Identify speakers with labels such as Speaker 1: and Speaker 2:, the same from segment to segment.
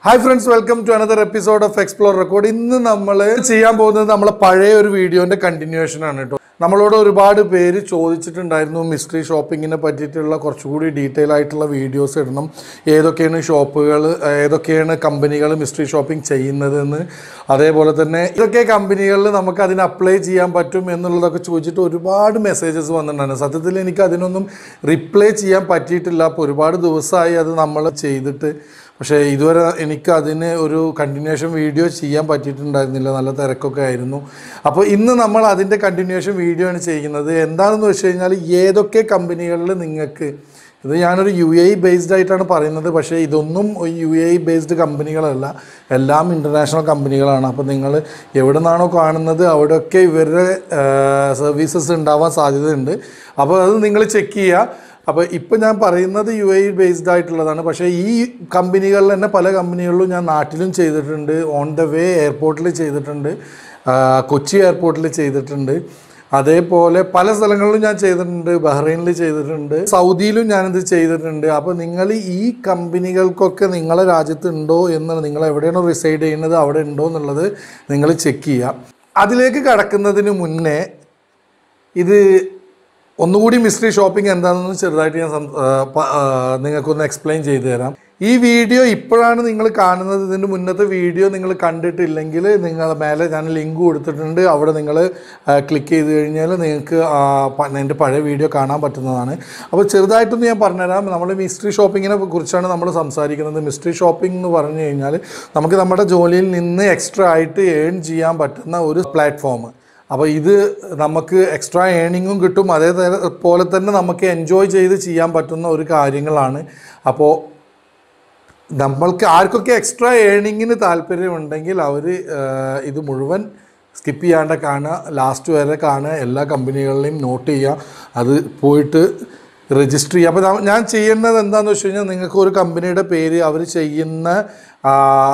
Speaker 1: hi friends welcome to another episode of explore record ഇന്ന് നമ്മൾ ചെയ്യാൻ പോകുന്നത് നമ്മളെ പഴയ ഒരു വീഡിയോന്റെ കണ്ടിന്യൂഷൻ ആണ് കേട്ടോ നമ്മളോട് ഒരുപാട് പേര് ചോദിച്ചിട്ടുണ്ടായിരുന്നു മിസ്റ്ററി ഷോപ്പിങ്ങിനെ പറ്റിയിട്ടുള്ള കുറച്ചുകൂടി ഡീറ്റെയിൽ ആയിട്ടുള്ള വീഡിയോസ് ഇടണം ഏതൊക്കെയാണ് ഷോപ്പുകൾ ഏതൊക്കെയാണ് കമ്പനികൾ മിസ്റ്ററി ഷോപ്പിംഗ് ചെയ്യുന്നതെന്ന് അതേപോലെ തന്നെ ഇതൊക്കെ കമ്പനികളിൽ നമുക്ക് അതിന് അപ്ലൈ ചെയ്യാൻ പറ്റും എന്നുള്ളതൊക്കെ ചോദിച്ചിട്ട് ഒരുപാട് മെസ്സേജസ് വന്നിട്ടുണ്ടായിരുന്നു സത്യത്തിൽ എനിക്ക് അതിനൊന്നും റിപ്ലൈ ചെയ്യാൻ പറ്റിയിട്ടില്ല അപ്പോൾ ഒരുപാട് ദിവസമായി അത് നമ്മൾ ചെയ്തിട്ട് പക്ഷേ ഇതുവരെ എനിക്ക് അതിന് ഒരു കണ്ടിന്യൂഷൻ വീഡിയോ ചെയ്യാൻ പറ്റിയിട്ടുണ്ടായിരുന്നില്ല നല്ല തിരക്കൊക്കെ ആയിരുന്നു അപ്പോൾ ഇന്ന് നമ്മൾ അതിൻ്റെ കണ്ടിന്യൂഷൻ വീഡിയോ ആണ് ചെയ്യുന്നത് എന്താണെന്ന് വെച്ച് കഴിഞ്ഞാൽ ഏതൊക്കെ കമ്പനികളിൽ നിങ്ങൾക്ക് ഇത് ഞാനൊരു യു എ ബേസ്ഡ് ആയിട്ടാണ് പറയുന്നത് പക്ഷേ ഇതൊന്നും യു എ ബേസ്ഡ് കമ്പനികളല്ല എല്ലാം ഇൻ്റർനാഷണൽ കമ്പനികളാണ് അപ്പോൾ നിങ്ങൾ എവിടെ നിന്നാണോ കാണുന്നത് അവിടെയൊക്കെ ഇവരുടെ സർവീസസ് ഉണ്ടാവാൻ സാധ്യതയുണ്ട് അപ്പോൾ അത് നിങ്ങൾ ചെക്ക് ചെയ്യുക അപ്പോൾ ഇപ്പോൾ ഞാൻ പറയുന്നത് യു എ ബേസ്ഡ് ആയിട്ടുള്ളതാണ് പക്ഷേ ഈ കമ്പനികളിൽ തന്നെ പല കമ്പനികളിലും ഞാൻ നാട്ടിലും ചെയ്തിട്ടുണ്ട് ഓൺ ദ വേ എയർപോർട്ടിൽ ചെയ്തിട്ടുണ്ട് ആ, കൊച്ചി എയർപോർട്ടിൽ ചെയ്തിട്ടുണ്ട് അതേപോലെ പല സ്ഥലങ്ങളിലും ഞാൻ ചെയ്തിട്ടുണ്ട് ബഹ്റൈനിൽ ചെയ്തിട്ടുണ്ട് സൗദിയിലും ഞാനിത് ചെയ്തിട്ടുണ്ട് അപ്പോൾ നിങ്ങൾ ഈ കമ്പനികൾക്കൊക്കെ നിങ്ങളെ രാജ്യത്ത് ഉണ്ടോ എന്ന് നിങ്ങൾ എവിടെയാണോ റിസൈഡ് ചെയ്യുന്നത് അവിടെ ഉണ്ടോ എന്നുള്ളത് നിങ്ങൾ ചെക്ക് ചെയ്യുക അതിലേക്ക് കടക്കുന്നതിന് മുന്നേ ഇത് ഒന്നുകൂടി മിസ്റ്ററി ഷോപ്പിംഗ് എന്താണെന്ന് ചെറുതായിട്ട് ഞാൻ സം- ആ, പ- ആ, നിങ്ങൾക്കൊന്ന് എക്സ്പ്ലെയിൻ ചെയ്തു തരാം ഈ വീഡിയോ ഇപ്പോഴാണ് നിങ്ങൾ കാണുന്നത് ഇതിൻ്റെ മുന്നത്തെ വീഡിയോ നിങ്ങൾ കണ്ടിട്ടില്ലെങ്കിൽ നിങ്ങൾ മേലെ ഞാൻ ലിങ്ക് കൊടുത്തിട്ടുണ്ട് അവിടെ നിങ്ങൾ ക്ലിക്ക് ചെയ്ത് കഴിഞ്ഞാൽ നിങ്ങൾക്ക് ആ, പ- എൻ്റെ പഴയ വീഡിയോ കാണാൻ പറ്റുന്നതാണ് അപ്പോൾ ചെറുതായിട്ടൊന്ന് ഞാൻ പറഞ്ഞുതരാം നമ്മൾ മിസ്റ്ററി ഷോപ്പിങ്ങിനെ കുറിച്ചാണ് നമ്മൾ സംസാരിക്കുന്നത് മിസ്റ്ററി ഷോപ്പിംഗ് എന്ന് പറഞ്ഞു കഴിഞ്ഞാൽ നമുക്ക് നമ്മുടെ ജോലിയിൽ നിന്ന് എക്സ്ട്രാ ആയിട്ട് ഏൺ ചെയ്യാൻ പറ്റുന്ന ഒരു പ്ലാറ്റ്ഫോം അപ്പോൾ ഇത് നമുക്ക് എക്സ്ട്രാ ഏണിങ്ങും കിട്ടും അതേ തര- പോലെ തന്നെ നമുക്ക് എൻജോയ് ചെയ്ത് ചെയ്യാൻ പറ്റുന്ന ഒരു കാര്യങ്ങളാണ് അപ്പോൾ നമ്മൾക്ക് ആർക്കൊക്കെ എക്സ്ട്രാ ഏണിങ്ങിന് താല്പര്യമുണ്ടെങ്കിൽ അവർ ഇത് മുഴുവൻ സ്കിപ്പ് ചെയ്യാണ്ട് കാണുക ലാസ്റ്റ് വരെ കാണുക എല്ലാ കമ്പനികളിലെയും നോട്ട് ചെയ്യുക അത് പോയിട്ട് രജിസ്റ്റർ ചെയ്യുക അപ്പോൾ ന- ഞാൻ ചെയ്യേണ്ടത് എന്താണെന്ന് വെച്ച് കഴിഞ്ഞാൽ നിങ്ങൾക്ക് ഒരു കമ്പനിയുടെ പേര് അവർ ചെയ്യുന്ന ആ,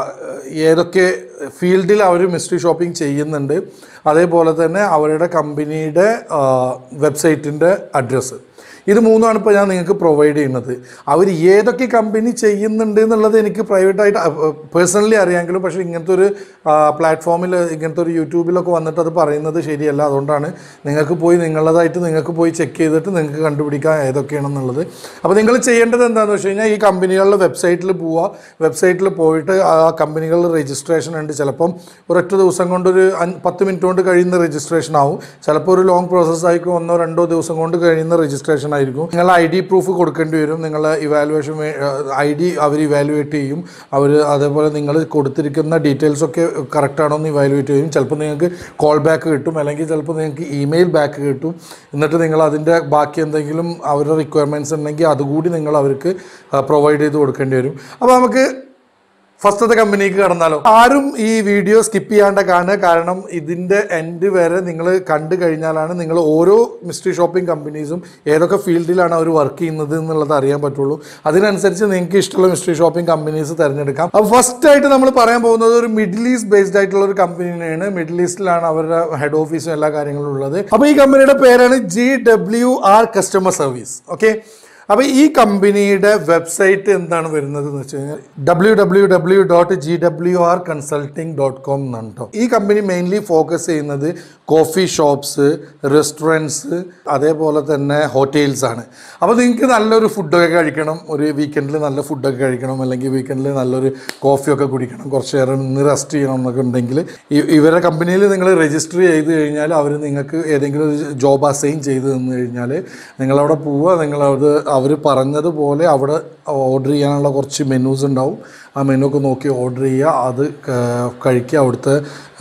Speaker 1: ഏതൊക്കെ ഫീൽഡിൽ അവർ മിസ്റ്ററി ഷോപ്പിംഗ് ചെയ്യുന്നുണ്ട് അതേപോലെ തന്നെ അവരുടെ കമ്പനിയുടെ വെബ്സൈറ്റിൻ്റെ അഡ്രസ്സ് ഇത് മൂന്നുമാണ് ഇപ്പോൾ ഞാൻ നിങ്ങൾക്ക് പ്രൊവൈഡ് ചെയ്യുന്നത് അവർ ഏതൊക്കെ കമ്പനി ചെയ്യുന്നുണ്ട് എന്നുള്ളത് എനിക്ക് പ്രൈവറ്റായിട്ട് പേഴ്സണലി അറിയാമെങ്കിലും പക്ഷേ ഇങ്ങനത്തെ ഒരു പ്ലാറ്റ്ഫോമിൽ ഇങ്ങനത്തെ ഒരു യൂട്യൂബിലൊക്കെ വന്നിട്ട് അത് പറയുന്നത് ശരിയല്ല അതുകൊണ്ടാണ് നിങ്ങൾക്ക് പോയി നിങ്ങളതായിട്ട് നിങ്ങൾക്ക് പോയി ചെക്ക് ചെയ്തിട്ട് നിങ്ങൾക്ക് കണ്ടുപിടിക്കാം ഏതൊക്കെയാണെന്നുള്ളത് അപ്പോൾ നിങ്ങൾ ചെയ്യേണ്ടത് എന്താണെന്ന് വെച്ച് കഴിഞ്ഞാൽ ഈ കമ്പനികളുടെ വെബ്സൈറ്റിൽ പോവുക വെബ്സൈറ്റിൽ പോയിട്ട് ആ കമ്പനികളുടെ രജിസ്ട്രേഷൻ ഉണ്ട് ചിലപ്പം ഒരൊറ്റ ദിവസം കൊണ്ടൊരു അഞ്ച് പത്ത് മിനിറ്റ് കൊണ്ട് കഴിയുന്ന രജിസ്ട്രേഷൻ ആവും ചിലപ്പോൾ ഒരു ലോങ് പ്രോസസ്സ് ആയിരിക്കും ഒന്നോ രണ്ടോ ദിവസം കൊണ്ട് കഴിയുന്ന രജിസ്ട്രേഷൻ ആയിരിക്കും നിങ്ങൾ ഐ ഡി പ്രൂഫ് കൊടുക്കേണ്ടി വരും നിങ്ങൾ ഇവാലുവേഷൻ ഐ ഡി അവർ ഇവാലുവേറ്റ് ചെയ്യും അവർ അതേപോലെ നിങ്ങൾ കൊടുത്തിരിക്കുന്ന ഡീറ്റെയിൽസ് ഒക്കെ കറക്റ്റ് ആണോ എന്ന് ഇവാലുവേറ്റ് ചെയ്യും ചിലപ്പോൾ നിങ്ങൾക്ക് കോൾ ബാക്ക് കിട്ടും അല്ലെങ്കിൽ ചിലപ്പോൾ നിങ്ങൾക്ക് ഇമെയിൽ ബാക്ക് കിട്ടും എന്നിട്ട് നിങ്ങൾ അതിൻ്റെ ബാക്കി എന്തെങ്കിലും അവരുടെ റിക്വയർമെൻറ്റ്സ് ഉണ്ടെങ്കിൽ അതുകൂടി നിങ്ങൾ അവർക്ക് പ്രൊവൈഡ് ചെയ്ത് കൊടുക്കേണ്ടി വരും അപ്പോൾ നമുക്ക് ഫസ്റ്റത്തെ കമ്പനിക്ക് കടന്നാലോ ആരും ഈ വീഡിയോ സ്കിപ്പ് ചെയ്യാണ്ട് കാണുക കാരണം ഇതിൻ്റെ എൻഡ് വരെ നിങ്ങൾ കണ്ടു കഴിഞ്ഞാലാണ് നിങ്ങൾ ഓരോ മിസ്റ്ററി ഷോപ്പിംഗ് കമ്പനീസും ഏതൊക്കെ ഫീൽഡിലാണ് അവർ വർക്ക് ചെയ്യുന്നത് എന്നുള്ളത് അറിയാൻ പറ്റുള്ളൂ അതിനനുസരിച്ച് നിങ്ങൾക്ക് ഇഷ്ടമുള്ള മിസ്റ്ററി ഷോപ്പിംഗ് കമ്പനീസ് തിരഞ്ഞെടുക്കാം അപ്പോൾ ഫസ്റ്റ് ആയിട്ട് നമ്മൾ പറയാൻ പോകുന്നത് ഒരു മിഡിൽ ഈസ്റ്റ് ബേസ്ഡ് ആയിട്ടുള്ള ഒരു കമ്പനിയാണ് മിഡിൽ ഈസ്റ്റിലാണ് അവരുടെ ഹെഡ് ഓഫീസും എല്ലാ കാര്യങ്ങളും ഉള്ളത് അപ്പോൾ ഈ കമ്പനിയുടെ പേരാണ് G W R customer service okay അപ്പോൾ ഈ കമ്പനിയുടെ വെബ്സൈറ്റ് എന്താണ് വരുന്നത് എന്ന് വെച്ച് കഴിഞ്ഞാൽ W W W dot G W R consulting dot com എന്നാണ് കേട്ടോ ഈ കമ്പനി മെയിൻലി ഫോക്കസ് ചെയ്യുന്നത് കോഫി ഷോപ്സ് റെസ്റ്റോറൻറ്റ്സ് അതേപോലെ തന്നെ ഹോട്ടൽസ് ആണ് അപ്പോൾ നിങ്ങൾക്ക് നല്ലൊരു ഫുഡൊക്കെ കഴിക്കണം ഒരു വീക്കെൻഡിൽ നല്ല ഫുഡൊക്കെ കഴിക്കണം അല്ലെങ്കിൽ വീക്കെൻഡിൽ നല്ലൊരു കോഫിയൊക്കെ കുടിക്കണം കുറച്ച് നേരം ഇന്ന് റെസ്റ്റ് ചെയ്യണം എന്നൊക്കെ ഉണ്ടെങ്കിൽ ഈ- ഇവരുടെ കമ്പനിയിൽ നിങ്ങൾ രജിസ്റ്റർ ചെയ്ത് കഴിഞ്ഞാൽ അവർ നിങ്ങൾക്ക് ഏതെങ്കിലും ഒരു ജോബ് അസൈൻ ചെയ്ത് തന്നു കഴിഞ്ഞാൽ നിങ്ങളവിടെ പോവുക നിങ്ങളത് അവർ പറഞ്ഞതുപോലെ അവിടെ ഓർഡർ ചെയ്യാനുള്ള കുറച്ച് മെനൂസ് ഉണ്ടാവും ആ മെനു ഒക്കെ നോക്കി ഓർഡർ ചെയ്യുക അത് ക- കഴിക്കുക അവിടുത്തെ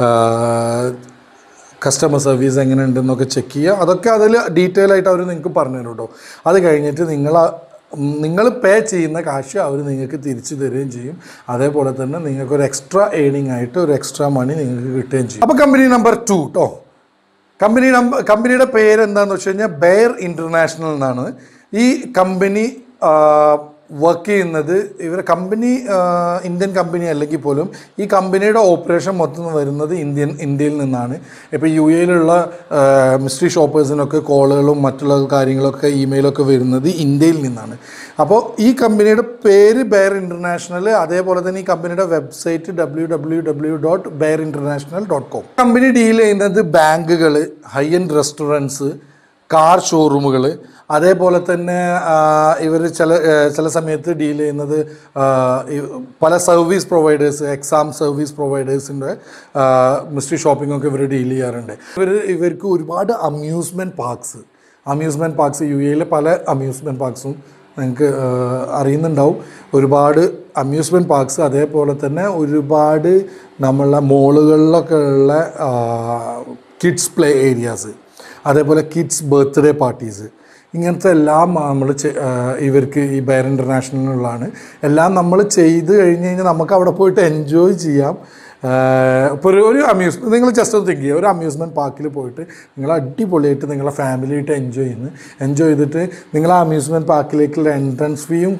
Speaker 1: കസ്റ്റമർ സർവീസ് എങ്ങനെ ഉണ്ടെന്നൊക്കെ ചെക്ക് ചെയ്യുക അതൊക്കെ അതിൽ ഡീറ്റെയിൽ ആയിട്ട് അവർ നിങ്ങൾക്ക് പറഞ്ഞു തരും കേട്ടോ അത് കഴിഞ്ഞിട്ട് നിങ്ങൾ നിങ്ങൾ പേ ചെയ്യുന്ന കാശ് അവർ നിങ്ങൾക്ക് തിരിച്ചു തരികയും ചെയ്യും അതേപോലെ തന്നെ നിങ്ങൾക്ക് ഒരു എക്സ്ട്രാ ഏണിംഗ് ആയിട്ട് ഒരു എക്സ്ട്രാ മണി നിങ്ങൾക്ക് കിട്ടുകയും ചെയ്യും അപ്പോൾ കമ്പനി നമ്പർ ടു കേട്ടോ കമ്പനി നമ്പർ കമ്പനിയുടെ പേര് എന്താണെന്ന് വെച്ച് കഴിഞ്ഞാൽ ബെയർ ഇൻ്റർനാഷണൽ എന്നാണ് ഈ കമ്പനി വർക്ക് ചെയ്യുന്നത് ഇവരെ കമ്പനി ഇന്ത്യൻ കമ്പനി അല്ലെങ്കിൽ പോലും ഈ കമ്പനിയുടെ ഓപ്പറേഷൻ മൊത്തം വരുന്നത് ഇന്ത്യൻ ഇന്ത്യയിൽ നിന്നാണ് ഇപ്പോൾ യു എയിലുള്ള മിസ്റ്ററി ഷോപ്പേഴ്സിനൊക്കെ കോളുകളും മറ്റുള്ള കാര്യങ്ങളൊക്കെ ഇമെയിലൊക്കെ വരുന്നത് ഇന്ത്യയിൽ നിന്നാണ് അപ്പോൾ ഈ കമ്പനിയുടെ പേര് ബെയർ ഇൻ്റർനാഷണൽ അതേപോലെ തന്നെ ഈ കമ്പനിയുടെ website W W W dot bare international dot com company deal ചെയ്യുന്നത് ബാങ്കുകൾ ഹൈ എൻഡ് റെസ്റ്റോറൻറ്റ്സ് കാർ ഷോറൂമുകൾ അതേപോലെ തന്നെ ഇവർ ചില ആ, ചില സമയത്ത് ഡീൽ ചെയ്യുന്നത് ആ, ഈ പല സർവീസ് പ്രൊവൈഡേഴ്സ് എക്സാം സർവീസ് പ്രൊവൈഡേഴ്സിൻ്റെ മിസ്റ്ററി ഷോപ്പിംഗ് ഒക്കെ ഇവർ ഡീൽ ചെയ്യാറുണ്ട് ഇവർ ഇവർക്ക് ഒരുപാട് amusement parks amusement parks U എയിലെ പല അമ്യൂസ്മെൻറ്റ് പാർക്സും നിങ്ങൾക്ക് അറിയുന്നുണ്ടാവും ഒരുപാട് അമ്യൂസ്മെൻറ്റ് പാർക്സ് അതേപോലെ തന്നെ ഒരുപാട് നമ്മളെ മോളുകളിലൊക്കെ ഉള്ള കിഡ്സ് പ്ലേ ഏരിയാസ് അതേപോലെ കിഡ്സ് ബർത്ത്ഡേ പാർട്ടീസ് ഇങ്ങനത്തെ എല്ലാം നമ്മൾ ഇവർക്ക് ഈ ബയർ ഇൻ്റർനാഷണലിനുള്ളതാണ് എല്ലാം നമ്മൾ ചെയ്ത് കഴിഞ്ഞ് കഴിഞ്ഞാൽ നമുക്ക് അവിടെ പോയിട്ട് എൻജോയ് ചെയ്യാം ഇപ്പോൾ ഒരു ഒരു അമ്യൂസ്മെൻറ്റ് നിങ്ങൾ ജസ്റ്റ് ഒന്ന് തിങ്ക് ചെയ്യുക ഒരു അമ്യൂസ്മെൻറ്റ് പാർക്കിൽ പോയിട്ട് നിങ്ങൾ അടിപൊളിയായിട്ട് നിങ്ങളെ ഫാമിലിയായിട്ട് എൻജോയ് ചെയ്യുന്നു എൻജോയ് ചെയ്തിട്ട് നിങ്ങൾ ആ അമ്യൂസ്മെൻറ്റ് പാർക്കിലേക്കുള്ള എൻട്രൻസ് ഫീയും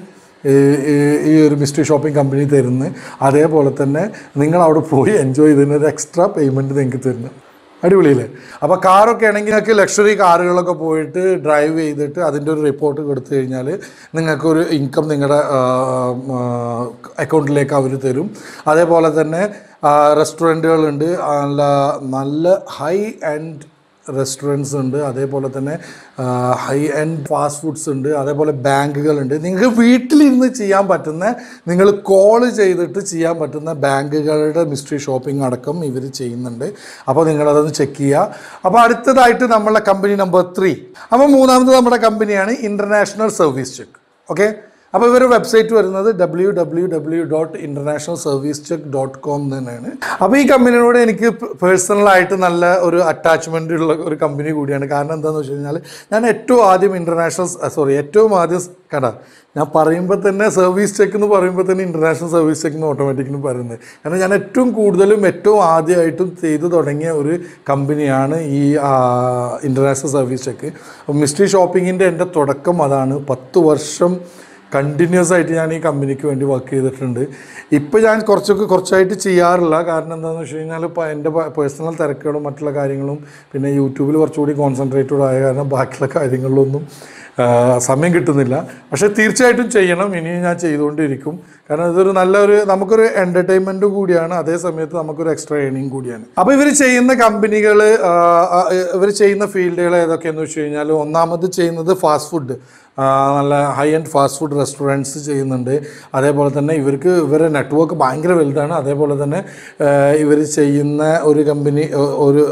Speaker 1: ഈ ഒരു മിസ്റ്ററി ഷോപ്പിംഗ് കമ്പനി തരുന്നു അതേപോലെ തന്നെ നിങ്ങൾ അവിടെ പോയി എൻജോയ് ചെയ്തതിന് ഒരു എക്സ്ട്രാ പേയ്മെൻറ്റ് നിങ്ങൾക്ക് തരുന്നു അടിപൊളിയല്ലേ അപ്പോൾ കാറൊക്കെ ആണെങ്കിൽ നിങ്ങൾക്ക് ലക്ഷറി കാറുകളൊക്കെ പോയിട്ട് ഡ്രൈവ് ചെയ്തിട്ട് അതിൻ്റെ ഒരു റിപ്പോർട്ട് കൊടുത്തു കഴിഞ്ഞാൽ നിങ്ങൾക്കൊരു ഇൻകം നിങ്ങളുടെ അക്കൗണ്ടിലേക്ക് അവർ തരും അതേപോലെ തന്നെ റെസ്റ്റോറൻറ്റുകളുണ്ട് നല്ല നല്ല ഹൈ ആൻഡ് റെസ്റ്റോറൻറ്റ്സ് ഉണ്ട് അതേപോലെ തന്നെ ഹൈ എൻഡ് ഫാസ്റ്റ് ഫുഡ്സ് ഉണ്ട് അതേപോലെ ബാങ്കുകളുണ്ട് നിങ്ങൾക്ക് വീട്ടിലിരുന്ന് ചെയ്യാൻ പറ്റുന്ന നിങ്ങൾ കോൾ ചെയ്തിട്ട് ചെയ്യാൻ പറ്റുന്ന ബാങ്കുകളുടെ മിസ്റ്ററി ഷോപ്പിംഗ് അടക്കം ഇവർ ചെയ്യുന്നുണ്ട് അപ്പോൾ നിങ്ങളതൊന്ന് ചെക്ക് ചെയ്യുക അപ്പോൾ അടുത്തതായിട്ട് നമ്മളെ കമ്പനി നമ്പർ ത്രീ അപ്പോൾ മൂന്നാമത് നമ്മുടെ കമ്പനിയാണ് ഇൻ്റർനാഷണൽ സർവീസ് ചെക്ക് ഓക്കെ അപ്പോൾ ഇവരുടെ വെബ്സൈറ്റ് വരുന്നത് W W W dot international service check dot com തന്നെയാണ് അപ്പോൾ ഈ കമ്പനിയോട് എനിക്ക് പേഴ്സണലായിട്ട് നല്ല ഒരു അറ്റാച്ച്മെൻ്റ് ഉള്ള ഒരു കമ്പനി കൂടിയാണ് കാരണം എന്താണെന്ന് വെച്ച് കഴിഞ്ഞാൽ ഞാൻ ഏറ്റവും ആദ്യം ഇൻ്റർനാഷണൽ സോറി ഏറ്റവും ആദ്യം കട ഞാൻ പറയുമ്പോൾ തന്നെ സർവീസ് ചെക്ക് എന്ന് പറയുമ്പോൾ തന്നെ ഇൻ്റർനാഷണൽ സർവീസ് ചെക്ക് എന്ന് ഓട്ടോമാറ്റിക്കലി പറയുന്നത് കാരണം ഞാൻ ഏറ്റവും കൂടുതലും ഏറ്റവും ആദ്യമായിട്ടും ചെയ്തു തുടങ്ങിയ ഒരു കമ്പനിയാണ് ഈ ഇൻ്റർനാഷണൽ സർവീസ് ചെക്ക് മിസ്റ്ററി ഷോപ്പിങ്ങിൻ്റെ എൻ്റെ തുടക്കം അതാണ് പത്ത് വർഷം കണ്ടിന്യൂസ് ആയിട്ട് ഞാൻ ഈ കമ്പനിക്ക് വേണ്ടി വർക്ക് ചെയ്തിട്ടുണ്ട് ഇപ്പോൾ ഞാൻ കുറച്ചൊക്കെ കുറച്ചായിട്ട് ചെയ്യാറില്ല കാരണം എന്താണെന്ന് വെച്ച് കഴിഞ്ഞാൽ ഇപ്പോൾ എൻ്റെ പേഴ്സണൽ തിരക്കുകളും മറ്റുള്ള കാര്യങ്ങളും പിന്നെ യൂട്യൂബിൽ കുറച്ചുകൂടി കോൺസെൻട്രേറ്റഡ് ആയ കാരണം ബാക്കിയുള്ള കാര്യങ്ങളിലൊന്നും ആ, സമയം കിട്ടുന്നില്ല പക്ഷേ തീർച്ചയായിട്ടും ചെയ്യണം ഇനിയും ഞാൻ ചെയ്തുകൊണ്ടിരിക്കും കാരണം ഇതൊരു നല്ലൊരു നമുക്കൊരു എൻ്റർടൈൻമെൻറ്റ് കൂടിയാണ് അതേ സമയത്ത് നമുക്കൊരു എക്സ്ട്രാ ഏണിങ് കൂടിയാണ് അപ്പോൾ ഇവർ ചെയ്യുന്ന കമ്പനികൾ ഇവർ ചെയ്യുന്ന ഫീൽഡുകൾ ഏതൊക്കെയെന്ന് വെച്ച് കഴിഞ്ഞാൽ ഒന്നാമത് ചെയ്യുന്നത് ഫാസ്റ്റ് ഫുഡ് നല്ല high end fast food restaurants ചെയ്യുന്നുണ്ട് അതേപോലെ തന്നെ ഇവർക്ക് ഇവരുടെ നെറ്റ്വർക്ക് ഭയങ്കര വലുതാണ് അതേപോലെ തന്നെ ഇവർ ചെയ്യുന്ന ഒരു കമ്പനി ഒരു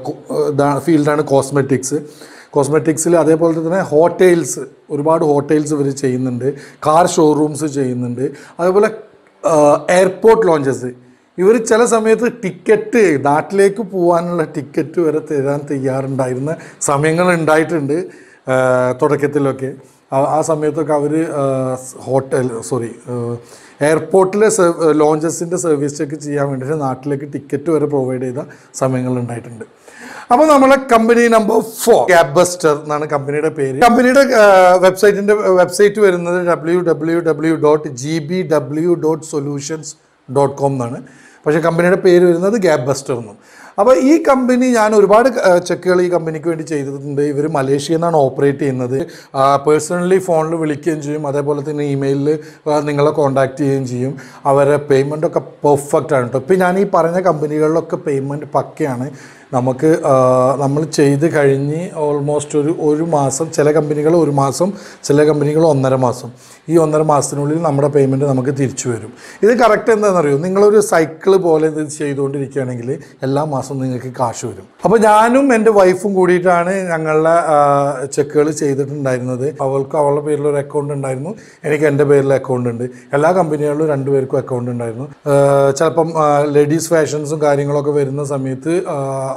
Speaker 1: ഫീൽഡാണ് കോസ്മെറ്റിക്സ് കോസ്മെറ്റിക്സിൽ അതേപോലെ തന്നെ ഹോട്ടൽസ് ഒരുപാട് ഹോട്ടൽസ് ഇവർ ചെയ്യുന്നുണ്ട് കാർ ഷോറൂംസ് ചെയ്യുന്നുണ്ട് അതേപോലെ എയർപോർട്ട് ലോഞ്ചസ് ഇവർ ചില സമയത്ത് ടിക്കറ്റ് നാട്ടിലേക്ക് പോകാനുള്ള ടിക്കറ്റ് വരെ തരാൻ തയ്യാറുണ്ടായിരുന്ന സമയങ്ങൾ ഉണ്ടായിട്ടുണ്ട് ആ, തുടക്കത്തിലൊക്കെ ആ- ആ സമയത്തൊക്കെ അവർ ഹോട്ടൽ സോറി എയർപോർട്ടിലെ ലോഞ്ചസിൻ്റെ സർവീസ് ചെക്ക് ചെയ്യാൻ വേണ്ടിയിട്ട് നാട്ടിലേക്ക് ടിക്കറ്റ് വരെ പ്രൊവൈഡ് ചെയ്ത സമയങ്ങൾ ഉണ്ടായിട്ടുണ്ട് അപ്പോൾ നമ്മളെ company number four cab buster എന്നാണ് കമ്പനിയുടെ പേര് കമ്പനിയുടെ വെബ്സൈറ്റിൻ്റെ വെബ്സൈറ്റ് വരുന്നത് W W W dot G B W dot solutions dot com എന്നാണ് പക്ഷേ കമ്പനിയുടെ പേര് വരുന്നത് ഗ്യാബ് ബസ്റ്റർ എന്നും അപ്പോൾ ഈ കമ്പനി ഞാൻ ഒരുപാട് ചെക്കുകൾ ഈ കമ്പനിക്ക് വേണ്ടി ചെയ്തിട്ടുണ്ട് ഇവർ മലേഷ്യയിൽ നിന്നാണ് ഓപ്പറേറ്റ് ചെയ്യുന്നത് പേഴ്സണലി ഫോണിൽ വിളിക്കുകയും ചെയ്യും അതേപോലെ തന്നെ ഇമെയിലിൽ നിങ്ങളെ കോൺടാക്ട് ചെയ്യുകയും ചെയ്യും അവരെ പേയ്മെൻ്റ് ഒക്കെ പെർഫെക്റ്റ് ആണ് കേട്ടോ ഇപ്പം ഞാൻ ഈ പറഞ്ഞ കമ്പനികളിലൊക്കെ പേയ്മെൻറ്റ് പക്കയാണ് നമുക്ക് നമ്മൾ ചെയ്ത് കഴിഞ്ഞ് ഓൾമോസ്റ്റ് ഒരു ഒരു മാസം ചില കമ്പനികൾ ഒരു മാസം ചില കമ്പനികൾ ഒന്നര മാസം ഈ ഒന്നര മാസത്തിനുള്ളിൽ നമ്മുടെ പേയ്മെൻറ്റ് നമുക്ക് തിരിച്ചു വരും ഇത് കറക്റ്റ് എന്താണെന്നറിയോ നിങ്ങളൊരു സൈക്കിൾ പോലെ ഇത് ചെയ്തുകൊണ്ടിരിക്കുകയാണെങ്കിൽ എല്ലാ മാസവും നിങ്ങൾക്ക് കാശ് വരും അപ്പോൾ ഞാനും എൻ്റെ വൈഫും കൂടിയിട്ടാണ് ഞങ്ങളുടെ ചെക്കുകൾ ചെയ്തിട്ടുണ്ടായിരുന്നത് അവൾക്ക് അവളുടെ പേരിൽ ഒരു അക്കൗണ്ട് ഉണ്ടായിരുന്നു എനിക്ക് എൻ്റെ പേരിൽ അക്കൗണ്ട് ഉണ്ട് എല്ലാ കമ്പനികളിലും രണ്ടുപേർക്കും അക്കൗണ്ട് ഉണ്ടായിരുന്നു ആ, ചിലപ്പം ലേഡീസ് ഫാഷൻസും കാര്യങ്ങളൊക്കെ വരുന്ന സമയത്ത് ആ,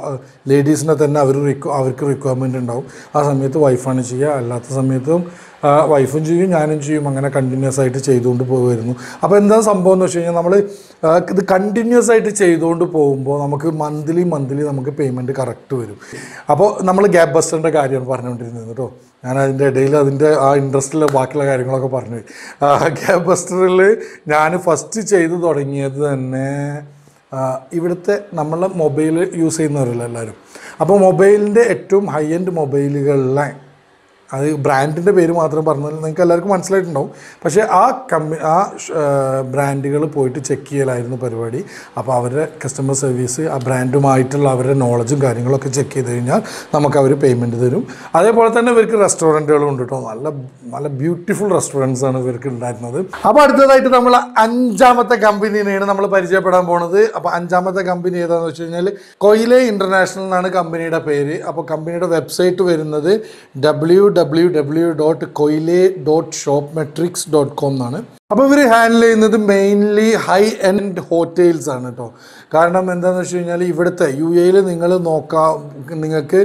Speaker 1: ലേഡീസിനെ തന്നെ അവർ റിക്വ അവർക്ക് റിക്വയർമെൻറ്റ് ഉണ്ടാവും ആ സമയത്ത് വൈഫാണ് ചെയ്യുക അല്ലാത്ത സമയത്തും വൈഫും ചെയ്യും ഞാനും ചെയ്യും അങ്ങനെ കണ്ടിന്യൂസ് ആയിട്ട് ചെയ്തുകൊണ്ട് പോകുമായിരുന്നു അപ്പോൾ എന്താ സംഭവം എന്ന് വെച്ച് കഴിഞ്ഞാൽ നമ്മൾ ഇത് കണ്ടിന്യൂസ് ആയിട്ട് ചെയ്തുകൊണ്ട് പോകുമ്പോൾ നമുക്ക് മന്ത്ലി മന്ത്ലി നമുക്ക് പേയ്മെൻറ്റ് കറക്റ്റ് വരും അപ്പോൾ നമ്മൾ ഗ്യാപ്പ് ബസ്റ്ററിൻ്റെ കാര്യമാണ് പറഞ്ഞുകൊണ്ടിരുന്നത് കേട്ടോ ഞാൻ അതിൻ്റെ ഇടയിൽ അതിൻ്റെ ആ ഇൻട്രസ്റ്റിൽ ബാക്കിയുള്ള കാര്യങ്ങളൊക്കെ പറഞ്ഞു ഗ്യാപ്പ് ബസ്റ്ററിൽ ഞാൻ ഫസ്റ്റ് ചെയ്തു തുടങ്ങിയത് തന്നെ ആ, ഇവിടുത്തെ നമ്മൾ മൊബൈൽ യൂസ് ചെയ്യുന്നവരല്ല എല്ലാവരും അപ്പോൾ മൊബൈലിൻ്റെ ഏറ്റവും ഹൈ എൻഡ് മൊബൈലുകളിലെ അത് ബ്രാൻഡിൻ്റെ പേര് മാത്രം പറഞ്ഞാൽ നിങ്ങൾക്ക് എല്ലാവർക്കും മനസ്സിലായിട്ടുണ്ടാവും പക്ഷേ ആ കമ്പനി ആ ബ്രാൻഡുകൾ പോയിട്ട് ചെക്ക് ചെയ്യലായിരുന്നു പരിപാടി അപ്പോൾ അവരുടെ കസ്റ്റമർ സർവീസ് ആ ബ്രാൻഡുമായിട്ടുള്ള അവരുടെ നോളജും കാര്യങ്ങളൊക്കെ ചെക്ക് ചെയ്ത് കഴിഞ്ഞാൽ നമുക്ക് അവർ പേയ്മെൻറ്റ് തരും അതേപോലെ തന്നെ ഇവർക്ക് റെസ്റ്റോറൻറ്റുകളും ഉണ്ട് കേട്ടോ നല്ല നല്ല ബ്യൂട്ടിഫുൾ റെസ്റ്റോറൻറ്റ്സ് ആണ് ഇവർക്ക് ഉണ്ടായിരുന്നത് അപ്പോൾ അടുത്തതായിട്ട് നമ്മൾ അഞ്ചാമത്തെ കമ്പനീനെയാണ് നമ്മൾ പരിചയപ്പെടാൻ പോണത് അപ്പോൾ അഞ്ചാമത്തെ കമ്പനി ഏതാണെന്ന് വെച്ച് കഴിഞ്ഞാൽ കൊയിലെ ഇൻ്റർനാഷണൽ എന്നാണ് കമ്പനിയുടെ പേര് അപ്പോൾ കമ്പനിയുടെ വെബ്സൈറ്റ് വരുന്നത് ഡബ്ല്യൂ ഡബ്ല്യൂ ഡബ്ല്യൂ ഡോട്ട് കൊയിലെ dot shop metrics dot com എന്നാണ് അപ്പോൾ ഇവർ ഹാൻഡിൽ ചെയ്യുന്നത് മെയിൻലി ഹൈ എൻഡ് ഹോട്ടൽസ് ആണ് കേട്ടോ കാരണം എന്താണെന്ന് വെച്ച് കഴിഞ്ഞാൽ ഇവിടുത്തെ യു എയിൽ നിങ്ങൾ നോക്കാം നിങ്ങൾക്ക്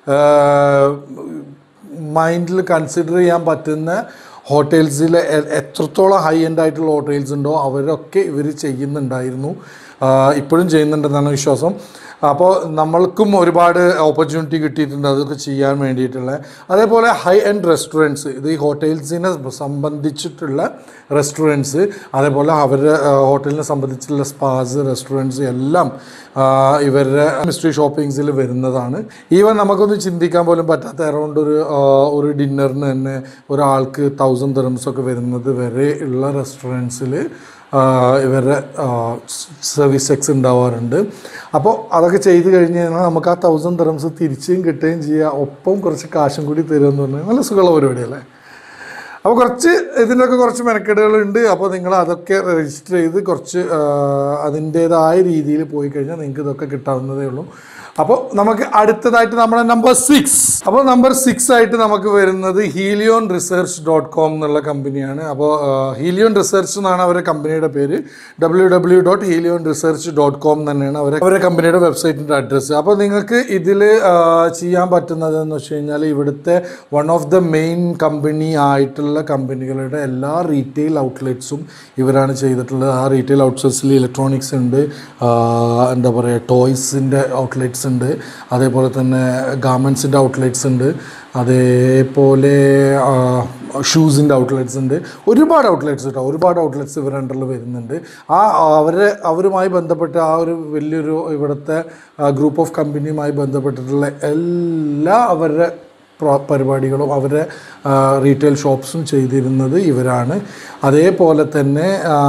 Speaker 1: മൈൻഡിൽ കൺസിഡർ ചെയ്യാൻ പറ്റുന്ന ഹോട്ടൽസിൽ എത്രത്തോളം ഹൈ എൻഡ് ആയിട്ടുള്ള ഹോട്ടൽസ് ഉണ്ടോ അവരൊക്കെ ഇവർ ചെയ്യുന്നുണ്ടായിരുന്നു ആ, ഇപ്പോഴും ചെയ്യുന്നുണ്ടെന്നാണ് വിശ്വാസം അപ്പോൾ നമ്മൾക്കും ഒരുപാട് ഓപ്പർച്യൂണിറ്റി കിട്ടിയിട്ടുണ്ട് അതൊക്കെ ചെയ്യാൻ വേണ്ടിയിട്ടുള്ള അതേപോലെ ഹൈ എൻഡ് റെസ്റ്റോറൻറ്റ്സ് ഇത് ഈ ഹോട്ടൽസിനെ സംബന്ധിച്ചിട്ടുള്ള റെസ്റ്റോറൻറ്റ്സ് അതേപോലെ അവരുടെ ആ, ഹോട്ടലിനെ സംബന്ധിച്ചുള്ള സ്പാസ് റെസ്റ്റോറൻറ്റ്സ് എല്ലാം ആ, ഇവരുടെ മിസ്റ്ററി ഷോപ്പിങ്സിൽ വരുന്നതാണ് ഈവൻ നമുക്കൊന്നും ചിന്തിക്കാൻ പോലും പറ്റാത്ത അറൗണ്ട് ഒരു ആ, ഒരു ഡിന്നറിന് തന്നെ ഒരാൾക്ക് തൗസൻഡ് തെറംസ് ഒക്കെ വരുന്നത് വരെ ഉള്ള റെസ്റ്റോറൻറ്റ്സിൽ ഇവരുടെ സർവീസ് എക്സ് ഉണ്ടാവാറുണ്ട് അപ്പോൾ അതൊക്കെ ചെയ്ത് കഴിഞ്ഞ് കഴിഞ്ഞാൽ നമുക്ക് ആ തൗസൻഡ് തെറംസ് തിരിച്ചും കിട്ടുകയും ചെയ്യുക ഒപ്പം കുറച്ച് കാശും കൂടി തരുമെന്ന് പറഞ്ഞാൽ നല്ല സുഖമുള്ള പരിപാടിയല്ലേ അപ്പോൾ കുറച്ച് ഇതിനൊക്കെ കുറച്ച് മെനക്കെടുകളുണ്ട് അപ്പോൾ നിങ്ങൾ അതൊക്കെ രജിസ്റ്റർ ചെയ്ത് കുറച്ച് ആ, അതിൻ്റേതായ രീതിയിൽ പോയി കഴിഞ്ഞാൽ നിങ്ങൾക്ക് ഇതൊക്കെ കിട്ടാവുന്നതേ ഉള്ളൂ അപ്പോൾ നമുക്ക് അടുത്തതായിട്ട് നമ്മുടെ നമ്പർ സിക്സ് അപ്പോൾ നമ്പർ സിക്സ് ആയിട്ട് നമുക്ക് വരുന്നത് ഹീലിയോൺ റിസർച്ച് ഡോട്ട് കോം എന്നുള്ള കമ്പനിയാണ് അപ്പോൾ ഹീലിയോൺ റിസർച്ച് എന്നാണ് അവരുടെ കമ്പനിയുടെ പേര് W W dot helion research dot com തന്നെയാണ് അവരെ അവരുടെ കമ്പനിയുടെ വെബ്സൈറ്റിൻ്റെ അഡ്രസ്സ് അപ്പോൾ നിങ്ങൾക്ക് ഇതിൽ ചെയ്യാൻ പറ്റുന്നത് എന്ന് വെച്ച് കഴിഞ്ഞാൽ ഇവിടുത്തെ one of the main company ആയിട്ടുള്ള കമ്പനികളുടെ എല്ലാ റീറ്റെയിൽ ഔട്ട്ലെറ്റ്സും ഇവരാണ് ചെയ്തിട്ടുള്ളത് ആ റീറ്റെയിൽ ഔട്ട്ലെറ്റ്സിൽ ഇലക്ട്രോണിക്സ് ഉണ്ട് ആ, എന്താ പറയുക ടോയ്സിൻ്റെ ഔട്ട്ലെറ്റ്സ് ഉണ്ട് അതേപോലെ തന്നെ ഗാർമെൻസിൻ്റെ ഔട്ട്ലെറ്റ്സ് ഉണ്ട് അതേപോലെ ഷൂസിൻ്റെ ഔട്ട്ലെറ്റ്സ് ഉണ്ട് ഒരുപാട് ഔട്ട്ലെറ്റ്സ് കേട്ടോ ഒരുപാട് ഔട്ട്ലെറ്റ്സ് ഇവരുടെ അണ്ടറിൽ വരുന്നുണ്ട് ആ അവരെ അവരുമായി ബന്ധപ്പെട്ട ആ ഒരു വലിയൊരു ഇവിടുത്തെ ഗ്രൂപ്പ് ഓഫ് കമ്പനിയുമായി ബന്ധപ്പെട്ടിട്ടുള്ള എല്ലാ അവരുടെ പ്രോ- പരിപാടികളും അവരുടെ റീറ്റെയിൽ ഷോപ്സും ചെയ്തിരുന്നത് ഇവരാണ് അതേപോലെ തന്നെ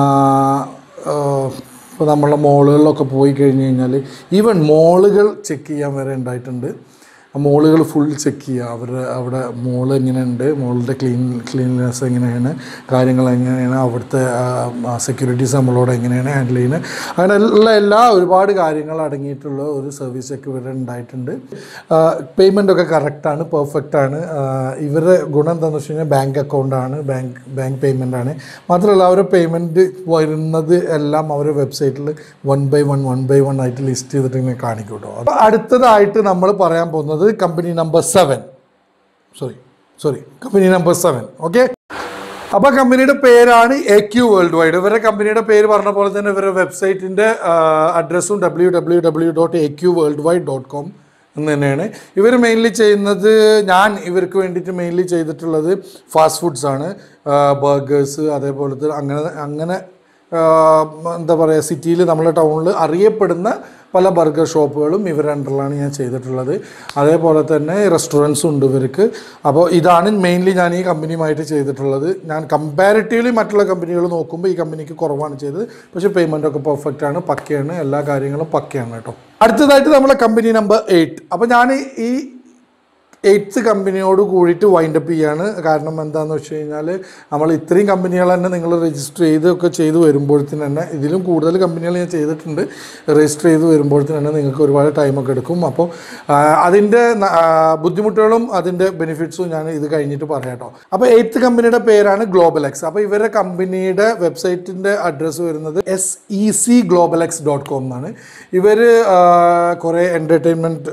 Speaker 1: ഇപ്പോൾ നമ്മളെ മോളുകളിലൊക്കെ പോയി കഴിഞ്ഞ് കഴിഞ്ഞാൽ ഈവൻ മോളുകൾ ചെക്ക് ചെയ്യാൻ വരെ ഉണ്ടായിട്ടുണ്ട് ആ മോളുകൾ ഫുൾ ചെക്ക് ചെയ്യുക അവരുടെ അവിടെ മോൾ എങ്ങനെയുണ്ട് മോളുടെ ക്ലീൻ ക്ലീൻനെസ് എങ്ങനെയാണ് കാര്യങ്ങൾ എങ്ങനെയാണ് അവിടുത്തെ സെക്യൂരിറ്റീസ് നമ്മളോട് എങ്ങനെയാണ് ഹാൻഡിൽ ചെയ്യുന്നത് അങ്ങനെ ഉള്ള എല്ലാ ഒരുപാട് കാര്യങ്ങൾ അടങ്ങിയിട്ടുള്ള ഒരു സർവീസ് ഒക്കെ ഇവിടെ ഉണ്ടായിട്ടുണ്ട് പേയ്മെൻ്റ് ഒക്കെ കറക്റ്റാണ് പെർഫെക്റ്റ് ആണ് ഇവരുടെ ഗുണം എന്താണെന്ന് വെച്ച് കഴിഞ്ഞാൽ ബാങ്ക് അക്കൗണ്ടാണ് ബാങ്ക് ബാങ്ക് പേയ്മെൻ്റ് ആണ് മാത്രമല്ല അവരുടെ പേയ്മെൻറ്റ് വരുന്നത് എല്ലാം അവരുടെ വെബ്സൈറ്റിൽ one by one one by one ആയിട്ട് ലിസ്റ്റ് ചെയ്തിട്ട് ഇങ്ങനെ കാണിക്കും കേട്ടോ അപ്പോൾ അടുത്തതായിട്ട് നമ്മൾ പറയാൻ പോകുന്നത് company number seven sorry sorry company number seven okay അപ്പോൾ കമ്പനിയുടെ പേരാണ് എ ക്യു വേൾഡ് വൈഡ് ഇവരുടെ കമ്പനിയുടെ പേര് പറഞ്ഞ പോലെ തന്നെ ഇവരുടെ വെബ്സൈറ്റിൻ്റെ അഡ്രസ്സും W W W dot A Q world wide dot com എന്ന് തന്നെയാണ് ഇവർ മെയിൻലി ചെയ്യുന്നത് ഞാൻ ഇവർക്ക് വേണ്ടിയിട്ട് മെയിൻലി ചെയ്തിട്ടുള്ളത് ഫാസ്റ്റ് ഫുഡ്സ് ആണ് ബർഗേഴ്സ് അതേപോലത്തെ അങ്ങനെ അങ്ങനെ ആ, എന്താ പറയുക സിറ്റിയിൽ നമ്മളെ ടൗണിൽ അറിയപ്പെടുന്ന പല ബർഗർ ഷോപ്പുകളും ഇവരുടെ അണ്ടറിലാണ് ഞാൻ ചെയ്തിട്ടുള്ളത് അതേപോലെ തന്നെ റെസ്റ്റോറൻറ്റ്സും ഉണ്ട് ഇവർക്ക് അപ്പോൾ ഇതാണ് മെയിൻലി ഞാൻ ഈ കമ്പനിയുമായിട്ട് ചെയ്തിട്ടുള്ളത് ഞാൻ കമ്പാരിറ്റീവ്ലി മറ്റുള്ള കമ്പനികൾ നോക്കുമ്പോൾ ഈ കമ്പനിക്ക് കുറവാണ് ചെയ്തത് പക്ഷേ പേയ്മെൻ്റ് ഒക്കെ പെർഫെക്റ്റ് ആണ് പക്കയാണ് എല്ലാ കാര്യങ്ങളും പക്കയാണ് കേട്ടോ അടുത്തതായിട്ട് നമ്മളെ കമ്പനി നമ്പർ എയ്റ്റ് അപ്പോൾ ഞാൻ ഈ എയ്ത്ത് കമ്പനിയോട് കൂടിയിട്ട് വൈൻഡ് അപ്പ് ചെയ്യാണ് കാരണം എന്താണെന്ന് വെച്ച് കഴിഞ്ഞാൽ നമ്മൾ ഇത്രയും കമ്പനികൾ തന്നെ നിങ്ങൾ രജിസ്റ്റർ ചെയ്ത് ഒക്കെ ചെയ്ത് വരുമ്പോഴത്തേന് തന്നെ ഇതിലും കൂടുതൽ കമ്പനികൾ ഞാൻ ചെയ്തിട്ടുണ്ട് രജിസ്റ്റർ ചെയ്ത് വരുമ്പോഴത്തേന് തന്നെ നിങ്ങൾക്ക് ഒരുപാട് ടൈമൊക്കെ എടുക്കും അപ്പോൾ ആ, അതിൻ്റെ ന- ആ, ബുദ്ധിമുട്ടുകളും അതിൻ്റെ ബെനിഫിറ്റ്സും ഞാൻ ഇത് കഴിഞ്ഞിട്ട് പറയാം കേട്ടോ അപ്പോൾ എയ്ത്ത് കമ്പനിയുടെ പേരാണ് ഗ്ലോബൽ എക്സ് അപ്പോൾ ഇവരുടെ കമ്പനിയുടെ വെബ്സൈറ്റിൻ്റെ അഡ്രസ്സ് വരുന്നത് S E C global X dot com എന്നാണ് ഇവർ കുറേ എൻ്റർടൈൻമെൻറ്റ്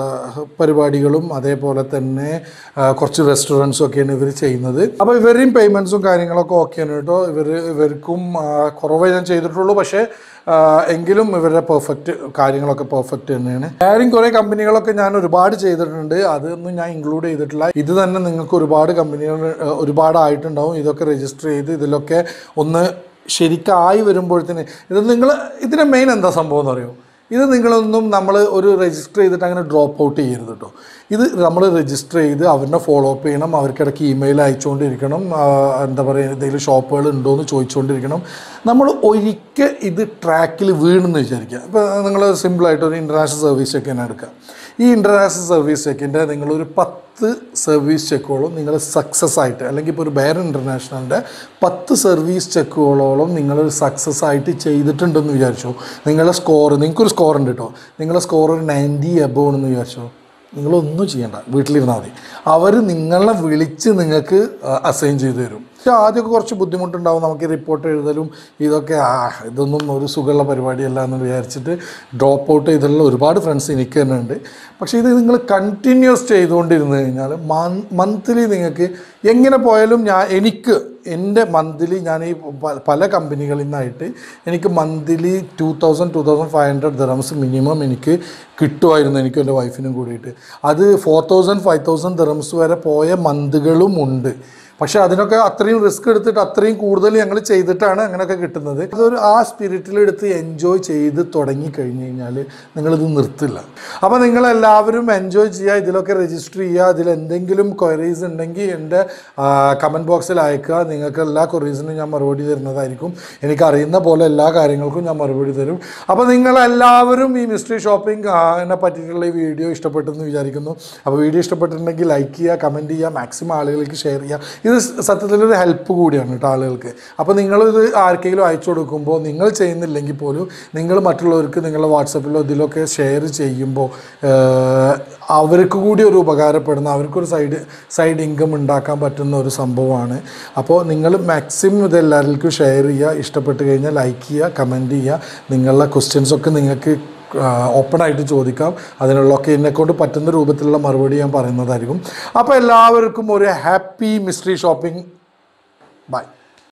Speaker 1: പരിപാടികളും അതേപോലെ തന്നെ ആ, കുറച്ച് റെസ്റ്റോറൻറ്റ്സും ഒക്കെയാണ് ഇവർ ചെയ്യുന്നത് അപ്പോൾ ഇവരുടെയും പേയ്മെൻറ്റ്സും കാര്യങ്ങളൊക്കെ ഓക്കെയാണ് കേട്ടോ ഇവർ ഇവർക്കും ആ, കുറവേ ഞാൻ ചെയ്തിട്ടുള്ളൂ പക്ഷേ ആ, എങ്കിലും ഇവരുടെ പെർഫെക്റ്റ് കാര്യങ്ങളൊക്കെ പെർഫെക്റ്റ് തന്നെയാണ് വേറെയും കുറേ കമ്പനികളൊക്കെ ഞാൻ ഒരുപാട് ചെയ്തിട്ടുണ്ട് അതൊന്നും ഞാൻ ഇൻക്ലൂഡ് ചെയ്തിട്ടില്ല ഇത് തന്നെ നിങ്ങൾക്ക് ഒരുപാട് കമ്പനികൾ ആ, ഒരുപാടായിട്ടുണ്ടാവും ഇതൊക്കെ രജിസ്റ്റർ ചെയ്ത് ഇതിലൊക്കെ ഒന്ന് ശരിക്കായി വരുമ്പോഴത്തേന് ഇത് നിങ്ങൾ ഇതിൻ്റെ മെയിൻ എന്താ സംഭവം എന്ന് അറിയോ ഇത് നിങ്ങളൊന്നും നമ്മൾ ഒരു രജിസ്റ്റർ ചെയ്തിട്ട് അങ്ങനെ ഡ്രോപ്പ് ഔട്ട് ചെയ്യരുത് കേട്ടോ ഇത് നമ്മൾ രജിസ്റ്റർ ചെയ്ത് അവരെ ഫോളോ അപ്പ് ചെയ്യണം അവർക്കിടയ്ക്ക് ഇമെയിൽ അയച്ചുകൊണ്ടിരിക്കണം ആ, എന്താ പറയുക എന്തെങ്കിലും ഷോപ്പുകൾ ഉണ്ടോ എന്ന് ചോദിച്ചുകൊണ്ടിരിക്കണം നമ്മൾ ഒരിക്കൽ ഇത് ട്രാക്കിൽ വീണെന്ന് വിചാരിക്കുക ഇപ്പോൾ നിങ്ങൾ സിമ്പിളായിട്ട് ഒരു ഇൻ്റർനാഷണൽ സർവീസ് ചെക്ക് തന്നെ എടുക്കുക ഈ ഇൻ്റർനാഷണൽ സർവീസ് ചെക്കിൻ്റെ നിങ്ങളൊരു പത്ത് സർവീസ് ചെക്കുകളും നിങ്ങൾ സക്സസ് ആയിട്ട് അല്ലെങ്കിൽ ഇപ്പോൾ ഒരു ബെയർ ഇൻ്റർനാഷണലിൻ്റെ പത്ത് സർവീസ് ചെക്കുകളോളം നിങ്ങൾ സക്സസ് ആയിട്ട് ചെയ്തിട്ടുണ്ടെന്ന് വിചാരിച്ചോ നിങ്ങളുടെ സ്കോർ നിങ്ങൾക്കൊരു സ്കോർ ഉണ്ട് കേട്ടോ നിങ്ങളുടെ സ്കോർ ഒരു നയൻറ്റി എബോ എന്ന് വിചാരിച്ചോ നിങ്ങളൊന്നും ചെയ്യണ്ട വീട്ടിലിരുന്നാൽ മതി അവർ നിങ്ങളെ വിളിച്ച് നിങ്ങൾക്ക് അസൈൻ ചെയ്ത് തരും പക്ഷേ ആദ്യമൊക്കെ കുറച്ച് ബുദ്ധിമുട്ടുണ്ടാവും നമുക്ക് റിപ്പോർട്ട് എഴുതലും ഇതൊക്കെ ആ ഇതൊന്നും ഒരു സുഖമുള്ള പരിപാടിയല്ല എന്ന് വിചാരിച്ചിട്ട് ഡ്രോപ്പ് ഔട്ട് ചെയ്തിട്ടുള്ള ഒരുപാട് ഫ്രണ്ട്സ് എനിക്ക് തന്നെ ഉണ്ട് പക്ഷേ ഇത് നിങ്ങൾ കണ്ടിന്യൂസ് ചെയ്തുകൊണ്ടിരുന്ന് കഴിഞ്ഞാൽ മന്ത്ലി നിങ്ങൾക്ക് എങ്ങനെ പോയാലും ഞാൻ എനിക്ക് എൻ്റെ മന്ത്ലി ഞാൻ ഈ പ- പല കമ്പനികളിൽ നിന്നായിട്ട് എനിക്ക് monthly two thousand two thousand five hundred dirhams minimum എനിക്ക് കിട്ടുമായിരുന്നു എനിക്കും എൻ്റെ വൈഫിനും കൂടിയിട്ട് അത് four thousand five thousand dirhams വരെ പോയ മന്തുകളും ഉണ്ട് പക്ഷെ അതിനൊക്കെ അത്രയും റിസ്ക് എടുത്തിട്ട് അത്രയും കൂടുതൽ ഞങ്ങൾ ചെയ്തിട്ടാണ് അങ്ങനെയൊക്കെ കിട്ടുന്നത് അതൊരു ആ സ്പിരിറ്റിലെടുത്ത് എൻജോയ് ചെയ്ത് തുടങ്ങി കഴിഞ്ഞ് കഴിഞ്ഞാൽ നിങ്ങളിത് നിർത്തില്ല അപ്പോൾ നിങ്ങളെല്ലാവരും എൻജോയ് ചെയ്യുക ഇതിലൊക്കെ രജിസ്റ്റർ ചെയ്യുക ഇതിൽ എന്തെങ്കിലും ക്വയറീസ് ഉണ്ടെങ്കിൽ എൻ്റെ കമൻറ്റ് ബോക്സിൽ അയക്കുക നിങ്ങൾക്ക് എല്ലാ ക്വയറീസിനും ഞാൻ മറുപടി തരുന്നതായിരിക്കും എനിക്ക് അറിയുന്ന പോലെ എല്ലാ കാര്യങ്ങൾക്കും ഞാൻ മറുപടി തരും അപ്പോൾ നിങ്ങളെല്ലാവരും ഈ മിസ്റ്ററി ഷോപ്പിംഗ് എന്നെ പറ്റിയിട്ടുള്ള ഈ വീഡിയോ ഇഷ്ടപ്പെട്ടെന്ന് വിചാരിക്കുന്നു അപ്പോൾ വീഡിയോ ഇഷ്ടപ്പെട്ടിട്ടുണ്ടെങ്കിൽ ലൈക്ക് ചെയ്യുക കമൻറ്റ് ചെയ്യുക മാക്സിമം ആളുകളിലേക്ക് ഷെയർ ചെയ്യുക ഇത് സത്യത്തിലൊരു ഹെൽപ്പ് കൂടിയാണ് കേട്ടോ ആളുകൾക്ക് അപ്പോൾ നിങ്ങളിത് ആർക്കെങ്കിലും അയച്ചു കൊടുക്കുമ്പോൾ നിങ്ങൾ ചെയ്യുന്നില്ലെങ്കിൽ പോലും നിങ്ങൾ മറ്റുള്ളവർക്ക് നിങ്ങളുടെ വാട്സപ്പിലോ ഇതിലൊക്കെ ഷെയർ ചെയ്യുമ്പോൾ ഏഹ്, അവർക്ക് കൂടി ഒരു ഉപകാരപ്പെടുന്ന അവർക്കൊരു സൈഡ് സൈഡ് ഇൻകം ഉണ്ടാക്കാൻ പറ്റുന്ന ഒരു സംഭവമാണ് അപ്പോൾ നിങ്ങൾ മാക്സിമം ഇത് എല്ലാവർക്കും ഷെയർ ചെയ്യുക ഇഷ്ടപ്പെട്ട് കഴിഞ്ഞാൽ ലൈക്ക് ചെയ്യുക കമൻറ്റ് ചെയ്യുക നിങ്ങളുടെ ക്വസ്റ്റ്യൻസൊക്കെ നിങ്ങൾക്ക് ഓപ്പൺ ആയിട്ട് ചോദിക്കാം അതിനുള്ളൊക്കെ എന്നെക്കൊണ്ട് പറ്റുന്ന രൂപത്തിലുള്ള മറുപടി ഞാൻ പറയുന്നതായിരിക്കും അപ്പോൾ എല്ലാവർക്കും ഒരു ഹാപ്പി മിസ്റ്ററി ഷോപ്പിംഗ് ബൈ